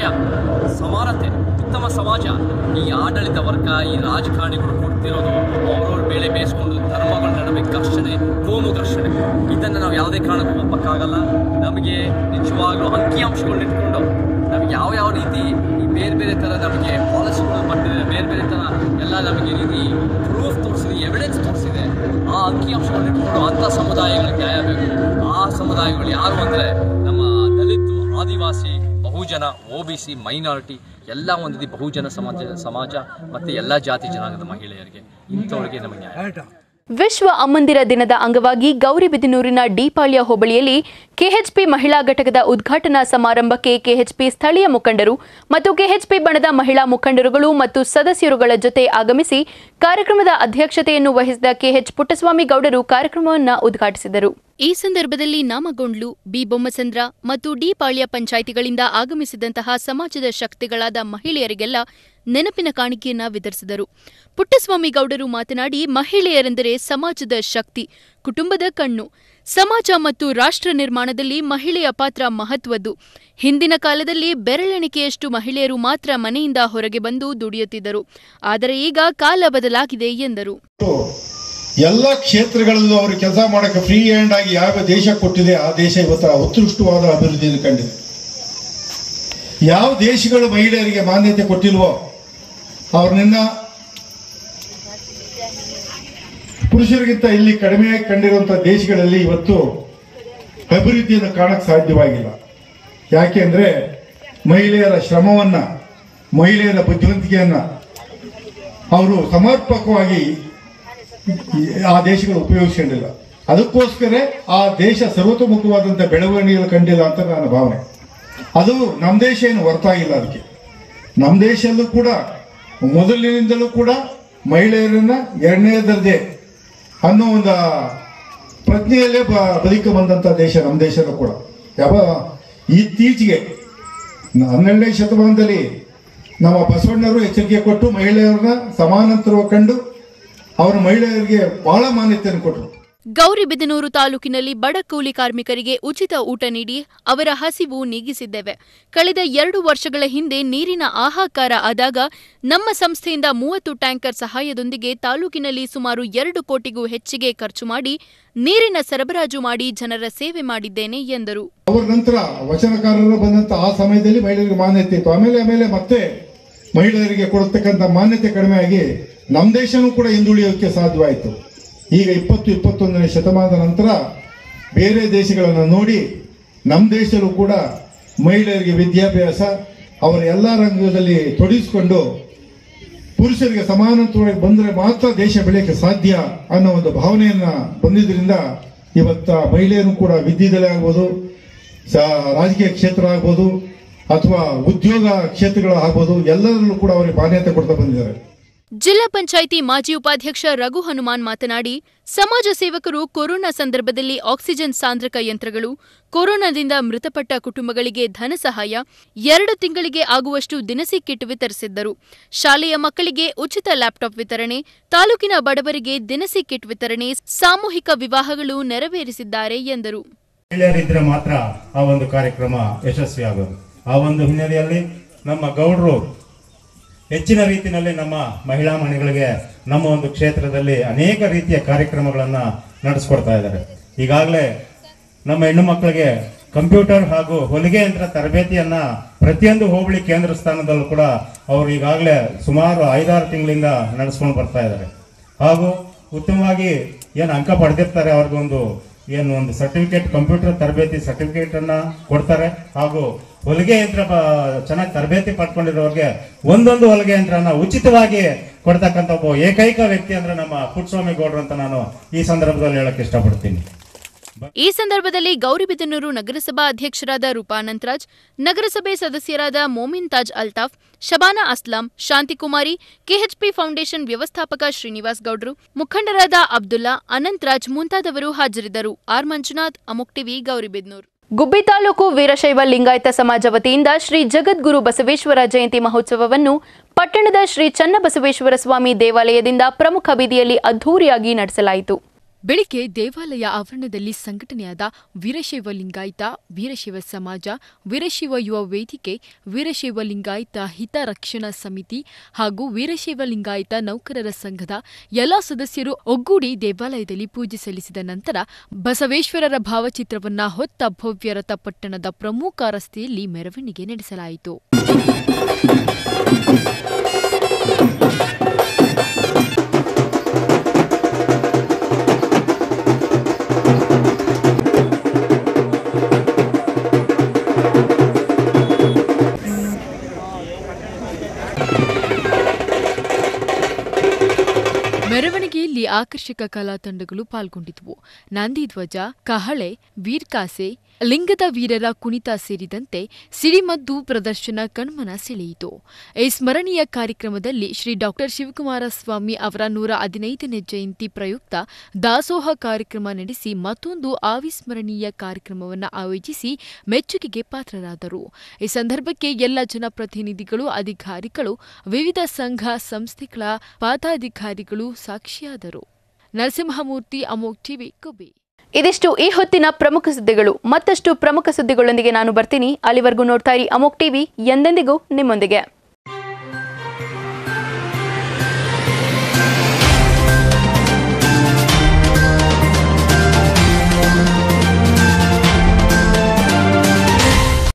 ಸಮಾನತೆ ಉತ್ತಮ ಸಮಾಜ ಈ ಆಡಳಿತ ವರ್ಗ ಈ ರಾಜಕಾರಣಿಗಳು ಕೊಡ್ತಿರೋದು ಅವ್ರವ್ರ ಬೆಳೆ ಬೇಯಿಸ್ಕೊಂಡು ಧರ್ಮಗಳ ನಡುವೆ ಘರ್ಷಣೆ ಕೋಮು ಘರ್ಷಣೆ ಇದನ್ನು ನಾವು ಯಾವುದೇ ಕಾರಣಕ್ಕೂ ಒಪ್ಪಕ್ಕಾಗಲ್ಲ ನಮಗೆ ನಿಜವಾಗ್ಲೂ ಅಂಕಿಅಂಶಗಳನ್ನ ಇಟ್ಕೊಂಡು ನಮಗೆ ಯಾವ ಯಾವ ರೀತಿ ಈ ಬೇರೆ ಬೇರೆ ಥರ ನಮಗೆ ಪಾಲಿಸಿಗಳು ಬಂದಿದೆ ಬೇರೆ ಬೇರೆ ಥರ ಎಲ್ಲ ನಮಗೆ ರೀತಿ ಪ್ರೂಫ್ ತೋರಿಸಿದೆ ಎವಿಡೆನ್ಸ್ ತೋರಿಸಿದೆ ಆ ಅಂಕಿಅಂಶಗಳನ್ನ ಇಟ್ಕೊಂಡು ಅಂಥ ಸಮುದಾಯಗಳಿಗೆ ನ್ಯಾಯ ಬೇಕು ಆ ಸಮುದಾಯಗಳು ಯಾರು ಅಂದರೆ ನಮ್ಮ ದಲಿತು Adivasi Bahujan O B C minority ಎಲ್ಲ ಒಂದು ರೀತಿ ಬಹುಜನ ಸಮಾಜ ಸಮಾಜ ಮತ್ತು ಎಲ್ಲ ಜಾತಿ ಜನಾಂಗದ ಮಹಿಳೆಯರಿಗೆ ಇಂಥವ್ರಿಗೆ ನಮಗೆ ನ್ಯಾಯ ವಿಶ್ವ ಅಮ್ಮಂದಿರ ದಿನದ ಅಂಗವಾಗಿ ಗೌರಿಬಿದನೂರಿನ ಡಿಪಾಳ್ಯ ಹೋಬಳಿಯಲ್ಲಿ ಕೆಎಚ್ಪಿ ಮಹಿಳಾ ಘಟಕದ ಉದ್ಘಾಟನಾ ಸಮಾರಂಭಕ್ಕೆ ಕೆಎಚ್ಪಿ ಸ್ಥಳೀಯ ಮುಖಂಡರು ಮತ್ತು ಕೆಎಚ್ಪಿ ಬಣದ ಮಹಿಳಾ ಮುಖಂಡರುಗಳು ಮತ್ತು ಸದಸ್ಯರುಗಳ ಜೊತೆ ಆಗಮಿಸಿ ಕಾರ್ಯಕ್ರಮದ ಅಧ್ಯಕ್ಷತೆಯನ್ನು ವಹಿಸಿದ ಕೆಎಚ್ ಪುಟ್ಟಸ್ವಾಮಿ ಗೌಡರು ಕಾರ್ಯಕ್ರಮವನ್ನು ಉದ್ಘಾಟಿಸಿದರು ಈ ಸಂದರ್ಭದಲ್ಲಿ ನಾಮಗೊಂಡ್ಲು ಬಿ ಬೊಮ್ಮಸಂದ್ರ ಮತ್ತು ಡಿ ಪಾಳ್ಯ ಪಂಚಾಯಿತಿಗಳಿಂದ ಆಗಮಿಸಿದಂತಹ ಸಮಾಜದ ಶಕ್ತಿಗಳಾದ ಮಹಿಳೆಯರಿಗೆಲ್ಲ ನೆನಪಿನ ಕಾಣಿಕೆಯನ್ನ ವಿತರಿಸಿದರು ಪುಟ್ಟಸ್ವಾಮಿ ಗೌಡರು ಮಾತನಾಡಿ ಮಹಿಳೆಯರೆಂದರೆ ಸಮಾಜದ ಶಕ್ತಿ ಕುಟುಂಬದ ಕಣ್ಣು ಸಮಾಜ ಮತ್ತು ರಾಷ್ಟ್ರ ನಿರ್ಮಾಣದಲ್ಲಿ ಮಹಿಳೆಯ ಪಾತ್ರ ಮಹತ್ವದ್ದು ಹಿಂದಿನ ಕಾಲದಲ್ಲಿ ಬೆರಳೆಣಿಕೆಯಷ್ಟು ಮಹಿಳೆಯರು ಮಾತ್ರ ಮನೆಯಿಂದ ಹೊರಗೆ ಬಂದು ದುಡಿಯುತ್ತಿದ್ದರು ಆದರೆ ಈಗ ಕಾಲ ಬದಲಾಗಿದೆ ಎಂದರು ಎಲ್ಲ ಕ್ಷೇತ್ರಗಳಲ್ಲೂ ಅವರು ಕೆಲಸ ಮಾಡೋಕ್ಕೆ ಫ್ರೀ ಹ್ಯಾಂಡ್ ಆಗಿ ಯಾವ ದೇಶ ಕೊಟ್ಟಿದೆ ಆ ದೇಶ ಇವತ್ತು ಉತ್ಕೃಷ್ಟವಾದ ಅಭಿವೃದ್ಧಿಯನ್ನು ಕಂಡಿದೆ ಯಾವ ದೇಶಗಳು ಮಹಿಳೆಯರಿಗೆ ಮಾನ್ಯತೆ ಕೊಟ್ಟಿಲ್ವೋ ಅವ್ರನ್ನ ಪುರುಷರಿಗಿಂತ ಇಲ್ಲಿ ಕಡಿಮೆಯಾಗಿ ಕಂಡಿರುವಂಥ ದೇಶಗಳಲ್ಲಿ ಇವತ್ತು ಅಭಿವೃದ್ಧಿಯನ್ನು ಕಾಣಕ್ಕೆ ಸಾಧ್ಯವಾಗಿಲ್ಲ ಯಾಕೆಂದ್ರೆ ಮಹಿಳೆಯರ ಶ್ರಮವನ್ನ ಮಹಿಳೆಯರ ಬುದ್ಧಿವಂತಿಕೆಯನ್ನ ಅವರು ಸಮರ್ಪಕವಾಗಿ ಆ ದೇಶಗಳು ಉಪಯೋಗಿಸ್ಕೊಂಡಿಲ್ಲ ಅದಕ್ಕೋಸ್ಕರ ಆ ದೇಶ ಸರ್ವತೋಮುಖವಾದಂಥ ಬೆಳವಣಿಗೆಗಳು ಕಂಡಿಲ್ಲ ಅಂತ ನನ್ನ ಭಾವನೆ ಅದು ನಮ್ಮ ದೇಶ ಏನು ಹೊರತಾಗಿಲ್ಲ ಅದಕ್ಕೆ ನಮ್ಮ ದೇಶದಲ್ಲೂ ಕೂಡ ಮೊದಲಿನಿಂದಲೂ ಕೂಡ ಮಹಿಳೆಯರನ್ನ ಎರಡನೇ ದರ್ಜೆ ಅನ್ನೋ ಒಂದು ಪ್ರಜ್ಞೆಯಲ್ಲೇ ಬ ಬದುಕ ಬಂದಂಥ ದೇಶ ನಮ್ಮ ದೇಶದಲ್ಲೂ ಕೂಡ ಯಾವ ಇತ್ತೀಚೆಗೆ ಹನ್ನೆರಡನೇ ಶತಮಾನದಲ್ಲಿ ನಮ್ಮ ಬಸವಣ್ಣವರು ಎಚ್ಚರಿಕೆ ಕೊಟ್ಟು ಮಹಿಳೆಯರನ್ನ ಸಮಾನಾಂತರವಾಗಿ ಕಂಡು ಅವರ ಮಹಿಳೆಯರಿಗೆ ಬಹಳ ಮಾನ್ಯತೆಯನ್ನು ಕೊಟ್ಟರು ಗೌರಿಬಿದನೂರು ತಾಲೂಕಿನಲ್ಲಿ ಬಡ ಕೂಲಿ ಕಾರ್ಮಿಕರಿಗೆ ಉಚಿತ ಊಟ ನೀಡಿ ಅವರ ಹಸಿವು ನೀಗಿಸಿದ್ದೇವೆ ಕಳೆದ ಎರಡು ವರ್ಷಗಳ ಹಿಂದೆ ನೀರಿನ ಹಾಹಾಕಾರ ಆದಾಗ ನಮ್ಮ ಸಂಸ್ಥೆಯಿಂದ ಮೂವತ್ತು ಟ್ಯಾಂಕರ್ ಸಹಾಯದೊಂದಿಗೆ ತಾಲೂಕಿನಲ್ಲಿ ಸುಮಾರು ಎರಡು ಕೋಟಿಗೂ ಹೆಚ್ಚಿಗೆ ಖರ್ಚು ಮಾಡಿ ನೀರಿನ ಸರಬರಾಜು ಮಾಡಿ ಜನರ ಸೇವೆ ಮಾಡಿದ್ದೇನೆ ಎಂದರು ಅವರ ನಂತರ ವಚನಕಾರರು ಬಂದಂತ ಆ ಸಮಯದಲ್ಲಿ ಮಹಿಳೆಯರಿಗೆ ಮಾನ್ಯತೆ ಇತ್ತು ಆಮೇಲೆ ಆಮೇಲೆ ಮತ್ತೆ ಮಹಿಳೆಯರಿಗೆ ಕೊಡತಕ್ಕಂಥ ಮಾನ್ಯತೆ ಕಡಿಮೆ ಆಗಿ ನಮ್ಮ ದೇಶನೂ ಕೂಡ ಹಿಂದುಳಿಯೋಕ್ಕೆ ಸಾಧ್ಯವಾಯಿತು ಈಗ ಇಪ್ಪತ್ತು ಇಪ್ಪತ್ತೊಂದನೇ ಶತಮಾನದ ನಂತರ ಬೇರೆ ದೇಶಗಳನ್ನು ನೋಡಿ ನಮ್ಮ ದೇಶದಲ್ಲೂ ಕೂಡ ಮಹಿಳೆಯರಿಗೆ ವಿದ್ಯಾಭ್ಯಾಸ ಅವರ ಎಲ್ಲ ರಂಗದಲ್ಲಿ ತೊಡಗಿಸಿಕೊಂಡು ಪುರುಷರಿಗೆ ಸಮಾನತ್ವವಾಗಿ ಬಂದರೆ ಮಾತ್ರ ದೇಶ ಬೆಳೆಯಕ್ಕೆ ಸಾಧ್ಯ ಅನ್ನೋ ಒಂದು ಭಾವನೆಯನ್ನ ಬಂದಿದ್ರಿಂದ ಇವತ್ತ ಮಹಿಳೆಯರು ಕೂಡ ವಿದ್ಯೆದಲ್ಲೇ ಆಗ್ಬೋದು ಸ- ರಾಜಕೀಯ ಕ್ಷೇತ್ರ ಆಗ್ಬೋದು ಅಥವಾ ಉದ್ಯೋಗ ಕ್ಷೇತ್ರಗಳು ಆಗ್ಬೋದು ಎಲ್ಲರಲ್ಲೂ ಕೂಡ ಅವರಿಗೆ ಮಾನ್ಯತೆ ಕೊಡ್ತಾ ಬಂದಿದ್ದಾರೆ ಜಿಲ್ಲಾ ಪಂಚಾಯಿತಿ ಮಾಜಿ ಉಪಾಧ್ಯಕ್ಷ ರಘು ಹನುಮಾನ್ ಮಾತನಾಡಿ ಸಮಾಜ ಸೇವಕರು ಕೊರೋನಾ ಸಂದರ್ಭದಲ್ಲಿ ಆಕ್ಸಿಜನ್ ಸಾಂದ್ರಕ ಯಂತ್ರಗಳು ಕೊರೋನಾದಿಂದ ಮೃತಪಟ್ಟ ಕುಟುಂಬಗಳಿಗೆ ಧನ ಸಹಾಯ ಎರಡು ತಿಂಗಳಿಗೆ ಆಗುವಷ್ಟು ದಿನಸಿ ಕಿಟ್ ವಿತರಿಸಿದ್ದರು ಶಾಲೆಯ ಮಕ್ಕಳಿಗೆ ಉಚಿತ ಲ್ಯಾಪ್ಟಾಪ್ ವಿತರಣೆ ತಾಲೂಕಿನ ಬಡವರಿಗೆ ದಿನಸಿ ಕಿಟ್ ವಿತರಣೆ ಸಾಮೂಹಿಕ ವಿವಾಹಗಳು ನೆರವೇರಿಸಿದ್ದಾರೆ ಎಂದರು ಮಹಿಳೆಯರಿದ್ರೆ ಮಾತ್ರ ಆ ಒಂದು ಕಾರ್ಯಕ್ರಮ ಯಶಸ್ವಿ ಆಗೋದು ಆ ಒಂದು ಹಿನ್ನೆಲೆಯಲ್ಲಿ ನಮ್ಮ ಗೌಡರು ಹೆಚ್ಚಿನ ರೀತಿಯಲ್ಲಿ ನಮ್ಮ ಮಹಿಳಾ ಮಣಿಗಳಿಗೆ ನಮ್ಮ ಒಂದು ಕ್ಷೇತ್ರದಲ್ಲಿ ಅನೇಕ ರೀತಿಯ ಕಾರ್ಯಕ್ರಮಗಳನ್ನು ನಡೆಸ್ಕೊಡ್ತಾ ಇದ್ದಾರೆ ಈಗಾಗಲೇ ನಮ್ಮ ಹೆಣ್ಣು ಮಕ್ಕಳಿಗೆ ಕಂಪ್ಯೂಟರ್ ಹಾಗೂ ಹೊಲಿಗೆ ಯಂತ್ರ ತರಬೇತಿಯನ್ನ ಪ್ರತಿಯೊಂದು ಹೋಬಳಿ ಕೇಂದ್ರ ಸ್ಥಾನದಲ್ಲೂ ಕೂಡ ಅವರು ಈಗಾಗಲೇ ಸುಮಾರು ಐದಾರು ತಿಂಗಳಿಂದ ನಡೆಸ್ಕೊಂಡು ಬರ್ತಾ ಇದ್ದಾರೆ ಹಾಗೂ ಉತ್ತಮವಾಗಿ ಏನು ಅಂಕ ಪಡೆದಿರ್ತಾರೆ ಅವ್ರಿಗೊಂದು ಏನು ಒಂದು ಸರ್ಟಿಫಿಕೇಟ್ ಕಂಪ್ಯೂಟರ್ ತರಬೇತಿ ಸರ್ಟಿಫಿಕೇಟ್ ಅನ್ನ ಕೊಡ್ತಾರೆ ಹಾಗೂ ಹೊಲಿಗೆ ಯಂತ್ರ ಬ- ಚೆನ್ನಾಗಿ ತರಬೇತಿ ಪಡ್ಕೊಂಡಿರೋರಿಗೆ ಒಂದೊಂದು ಹೊಲಿಗೆ ಯಂತ್ರನ ಉಚಿತವಾಗಿ ಕೊಡ್ತಕ್ಕಂಥ ಒಬ್ಬ ಏಕೈಕ ವ್ಯಕ್ತಿ ಅಂದ್ರೆ ನಮ್ಮ ಪುಟ್ಟಸ್ವಾಮಿ ಗೌಡ್ರು ಅಂತ ನಾನು ಈ ಸಂದರ್ಭದಲ್ಲಿ ಹೇಳಕ್ ಇಷ್ಟಪಡ್ತೀನಿ ಈ ಸಂದರ್ಭದಲ್ಲಿ ಗೌರಿಬಿದನೂರು ನಗರಸಭಾ ಅಧ್ಯಕ್ಷರಾದ ರೂಪಾ ಅನಂತರಾಜ್ ನಗರಸಭೆ ಸದಸ್ಯರಾದ ಮೋಮಿನ್ ತಾಜ್ ಅಲ್ತಾಫ್ ಶಬಾನಾ ಅಸ್ಲಾಂ ಶಾಂತಿಕುಮಾರಿ ಕೆಎಚ್ಪಿ ಫೌಂಡೇಶನ್ ವ್ಯವಸ್ಥಾಪಕ ಶ್ರೀನಿವಾಸ್ ಗೌಡ್ರು ಮುಖಂಡರಾದ ಅಬ್ದುಲ್ಲಾ ಅನಂತರಾಜ್ ಮುಂತಾದವರು ಹಾಜರಿದ್ದರು ಆರ್ ಮಂಜುನಾಥ್ ಅಮುಕ್ ಟಿವಿ ಗೌರಿಬಿದನೂರು ಗುಬ್ಬಿ ತಾಲೂಕು ವೀರಶೈವ ಲಿಂಗಾಯತ ಸಮಾಜ ವತಿಯಿಂದ ಶ್ರೀ ಜಗದ್ಗುರು ಬಸವೇಶ್ವರ ಜಯಂತಿ ಮಹೋತ್ಸವವನ್ನು ಪಟ್ಟಣದ ಶ್ರೀ ಚನ್ನಬಸವೇಶ್ವರ ಸ್ವಾಮಿ ದೇವಾಲಯದಿಂದ ಪ್ರಮುಖ ಬೀದಿಯಲ್ಲಿ ಅದ್ಧೂರಿಯಾಗಿ ನಡೆಸಲಾಯಿತು ಬೆಳಿಗ್ಗೆ ದೇವಾಲಯ ಆವರಣದಲ್ಲಿ ಸಂಘಟನೆಯಾದ ವೀರಶೈವ ಲಿಂಗಾಯತ ವೀರಶೈವ ಸಮಾಜ ವೀರಶೈವ ಯುವ ವೇದಿಕೆ ವೀರಶೈವ ಲಿಂಗಾಯತ ಹಿತ ರಕ್ಷಣಾ ಸಮಿತಿ ಹಾಗೂ ವೀರಶೈವ ಲಿಂಗಾಯತ ನೌಕರರ ಸಂಘದ ಎಲ್ಲಾ ಸದಸ್ಯರು ಒಗ್ಗೂಡಿ ದೇವಾಲಯದಲ್ಲಿ ಪೂಜೆ ಸಲ್ಲಿಸಿದ ನಂತರ ಬಸವೇಶ್ವರರ ಭಾವಚಿತ್ರವನ್ನ ಹೊತ್ತ ಭವ್ಯ ರಥ ಪಟ್ಟಣದ ಪ್ರಮುಖ ರಸ್ತೆಯಲ್ಲಿ ಮೆರವಣಿಗೆ ನಡೆಸಲಾಯಿತು ಮೆರವಣಿಗೆಯಲ್ಲಿ ಆಕರ್ಷಕ ಕಲಾ ತಂಡಗಳು ಪಾಲ್ಗೊಂಡಿದ್ವು ನಂದಿಧ್ವಜ ಕಹಳೆ ವೀರ್ಕಾಸೆ ಲಿಂಗದ ವೀರರ ಕುಣಿತ ಸೇರಿದಂತೆ ಸಿಡಿಮದ್ದು ಪ್ರದರ್ಶನ ಕಣ್ಮನ ಸೆಳೆಯಿತು ಈ ಸ್ಮರಣೀಯ ಕಾರ್ಯಕ್ರಮದಲ್ಲಿ ಶ್ರೀ ಡಾಕ್ಟರ್ ಶಿವಕುಮಾರ ಸ್ವಾಮಿ ಅವರ ನೂರ ಹದಿನೈದನೇ ಜಯಂತಿ ಪ್ರಯುಕ್ತ ದಾಸೋಹ ಕಾರ್ಯಕ್ರಮ ನಡೆಸಿ ಮತ್ತೊಂದು ಅವಿಸ್ಮರಣೀಯ ಕಾರ್ಯಕ್ರಮವನ್ನು ಆಯೋಜಿಸಿ ಮೆಚ್ಚುಗೆಗೆ ಪಾತ್ರರಾದರು ಈ ಸಂದರ್ಭಕ್ಕೆ ಎಲ್ಲ ಜನಪ್ರತಿನಿಧಿಗಳು ಅಧಿಕಾರಿಗಳು ವಿವಿಧ ಸಂಘ ಸಂಸ್ಥೆಗಳ ಪದಾಧಿಕಾರಿಗಳು ಸಾಕ್ಷಿಯಾದರು ನರಸಿಂಹಮೂರ್ತಿ ಅಮೋಕ್ ಟಿವಿ ಕುಬಿ ಇದಿಷ್ಟು ಈ ಹೊತ್ತಿನ ಪ್ರಮುಖ ಸುದ್ದಿಗಳು ಮತ್ತಷ್ಟು ಪ್ರಮುಖ ಸುದ್ದಿಗಳೊಂದಿಗೆ ನಾನು ಬರ್ತೀನಿ ಅಲ್ಲಿವರೆಗೂ ನೋಡ್ತಾ ಇರಿ ಅಮೋಕ್ ಟಿವಿ ಎಂದೆಂದಿಗೂ ನಿಮ್ಮೊಂದಿಗೆ